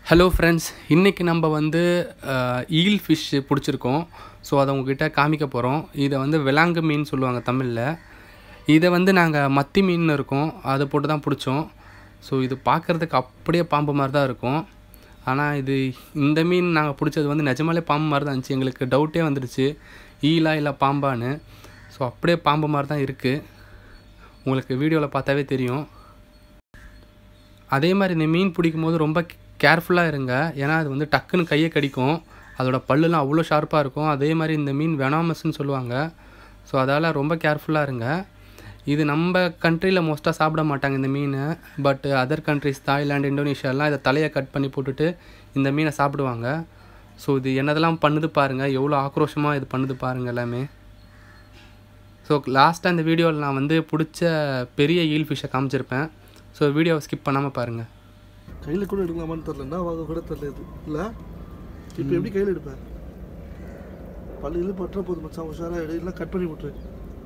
hello friends இன்றைக்கி நம்ம வந்து ஈல் ஃபிஷ்ஷு பிடிச்சிருக்கோம் ஸோ அதை உங்ககிட்ட காமிக்க போகிறோம் இதை வந்து விலாங்கு மீன் சொல்லுவாங்க தமிழில் இதை வந்து நாங்கள் மத்தி மீன் இருக்கோம் அதை போட்டு தான் பிடிச்சோம் ஸோ இது பார்க்குறதுக்கு அப்படியே பாம்பு மாதிரி தான் இருக்கும் ஆனால் இது இந்த மீன் நாங்கள் பிடிச்சது வந்து நிஜமாலே பாம்பு மாதிரி தான் இருந்துச்சு எங்களுக்கு டவுட்டே வந்துடுச்சு ஈலா இல்லை பாம்பான்னு ஸோ அப்படியே பாம்பு மாதிரி தான் இருக்குது உங்களுக்கு வீடியோவில் பார்த்தாவே தெரியும் அதே மாதிரி இந்த மீன் பிடிக்கும் போது ரொம்ப கேர்ஃபுல்லாக இருங்க ஏன்னா அது வந்து டக்குன்னு கையை கடிக்கும் அதோட பல்லுலாம் அவ்வளோ ஷார்ப்பாக இருக்கும் அதே மாதிரி இந்த மீன் வெனாமஸ்ன்னு சொல்லுவாங்க ஸோ அதால் ரொம்ப கேர்ஃபுல்லாக இருங்க இது நம்ம கண்ட்ரியில் மோஸ்ட்டாக சாப்பிட மாட்டாங்க இந்த மீன் பட் அதர் கண்ட்ரிஸ் தாய்லாந்து இந்தோனேஷியாலாம் இதை தலையை கட் பண்ணி போட்டுட்டு இந்த மீனை சாப்பிடுவாங்க ஸோ இது என்னதெல்லாம் பண்ணுது பாருங்கள் எவ்வளோ ஆக்ரோஷமாக இது பண்ணுது பாருங்கள் எல்லாமே ஸோ லாஸ்ட்டாக இந்த வீடியோவில் நான் வந்து பிடிச்ச பெரிய ஈல் ஃபிஷ்ஷை காமிச்சிருப்பேன் ஸோ வீடியோவை ஸ்கிப் பண்ணாமல் பாருங்கள் கையில் கூட எடுக்கலாமான்னு தெரில என்ன வாங்க கூட தெரில இது இல்லை இப்போ எப்படி கையில் எடுப்பேன் பல்லுல பற்ற போகுது மச்சான் உஷாரா எடு இல்லை கட் பண்ணி விட்டுரு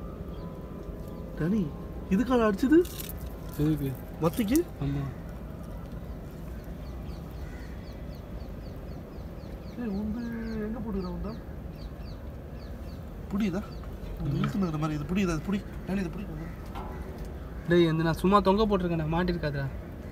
டனி இதுக்கான அடிச்சது எதுக்கு மத்திக்கு ஆமாம் ஏய் உந்து எங்கே போட்டுக்கிற உண்டா புடியுதா இழுத்துனுங்கிற மாதிரி இது புடியுதா இது புடி டனி இது புடி டேய் இந்த நான் சும்மா தொங்க போட்டிருக்கேன் நான் மாட்டிருக்காதா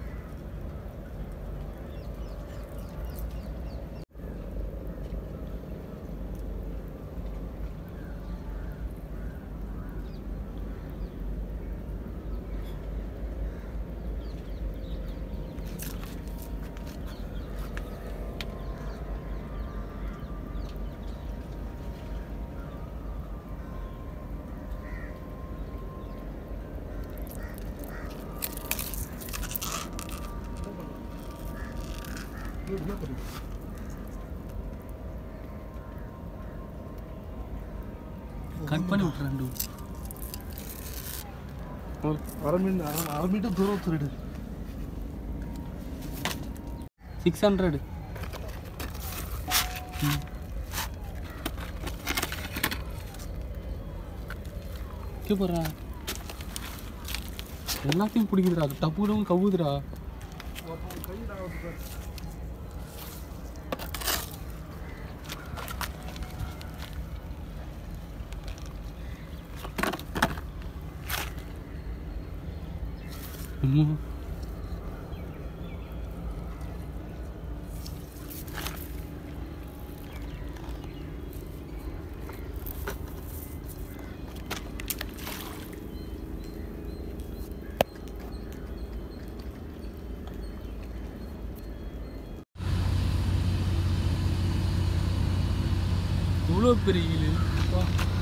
கட் பண்ணி விட்றேன் அரை மீன் அரை அரை மீட்டர் தூரம் திருடு சிக்ஸ் ஹண்ட்ரட் போடுறா எல்லாத்தையும் பிடிக்குதுடா டப்புடும் கவுதுடா அம்மா இவ்வளோ பெரிய ஈலு வா